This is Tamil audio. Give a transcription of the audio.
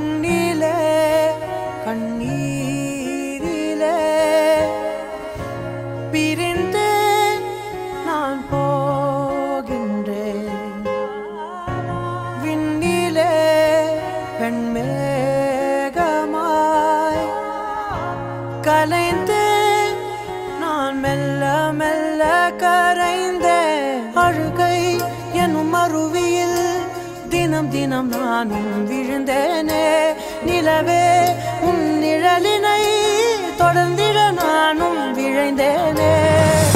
கண்ணிலே கண்ணீரிலே பிரிந்தே நான் போகின்றேன் விண்ணிலே வெண்மேகமாய் கலைந்தேன் நான் மெல்ல மெல்ல கரைந்தேன் அழுகை எனும் அருவியில் தினம் தினம் நானும் விழுந்தேனே நிலவே உன் நிழலினை தொடர்ந்திட நானும் விழைந்தேனே